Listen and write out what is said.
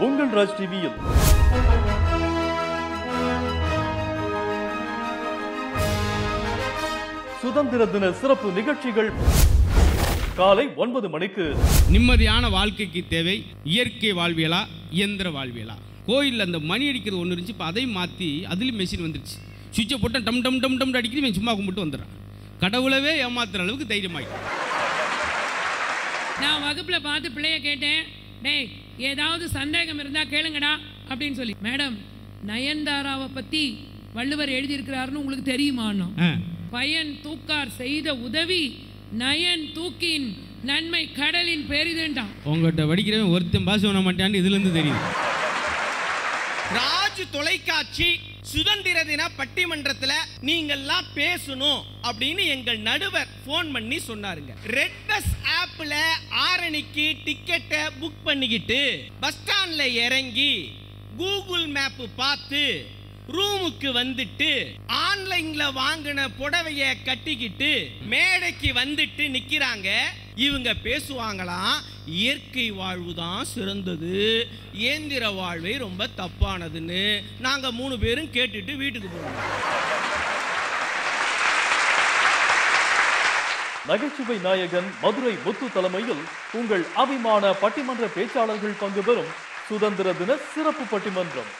உங்கள் ராஜ் டிவியில் சுதந்திர தின சிறப்பு நிகழ்ச்சிகள் காலை ஒன்பது மணிக்கு நிம்மதியான வாழ்க்கைக்கு தேவை இயற்கை வாழ்வியலா இயந்திர வாழ்வியலா கோயிலில் அந்த மணி அடிக்கிறது ஒன்று இருந்துச்சு இப்போ அதையும் மாற்றி அதுலேயும் மெஷின் வந்துருச்சு சுவிட்சை போட்டால் டம் டம் டம் டம் அடிக்கிறது இவன் சும்மா கும்பிட்டு வந்துடுறான் கடவுளவே ஏமாத்துற அளவுக்கு தைரியமாயிட்டான் நான் வகுப்புல பார்த்து பிள்ளைய கேட்டேன் டேய் ஏதாவது சந்தேகம் இருந்தா கேளுங்கடா அப்படின்னு சொல்லி மேடம் நயன்தாராவை பத்தி வள்ளுவர் எழுதியிருக்கிறாருன்னு உங்களுக்கு தெரியுமான்னோ ஆ பயன் தூக்கார் செய்த உதவி நயன் தூக்கின் நன்மை கடலின் பெரிதுண்டான் உங்கள்கிட்ட படிக்கிறவன் ஒருத்தன் பாஸ் பண்ண மாட்டான்னு இதுலேருந்து தெரியுது ராஜ் தொலைக்காட்சி சுதந்திர தின பட்டிமன்றத்துல நீங்கெல்லாம் பேசணும் அப்படின்னு எங்கள் நடுவர் ஃபோன் பண்ணி சொன்னாருங்க ரெட் பஸ் ஆப்ல ஆரணிக்கு டிக்கெட்டை புக் பண்ணிக்கிட்டு பஸ் ஸ்டாண்ட்ல இறங்கி கூகுள் மேப் பார்த்து ரூமுக்கு வந்துட்டு ஆன்லைன்ல வாங்கின புடவைய கட்டிக்கிட்டு மேடைக்கு வந்துட்டு நிக்கிறாங்க இவங்க பேசுவாங்களாம் இயற்கை வாழ்வு தான் சிறந்தது இயந்திர வாழ்வை ரொம்ப தப்பானதுன்னு நாங்க மூணு பேரும் கேட்டுட்டு வீட்டுக்கு போனோம் நகைச்சுவை நாயகன் மதுரை முத்து தலைமையில் உங்கள் அபிமான பட்டிமன்ற பேச்சாளர்கள் பங்கு பெறும் சுதந்திர தின சிறப்பு பட்டிமன்றம்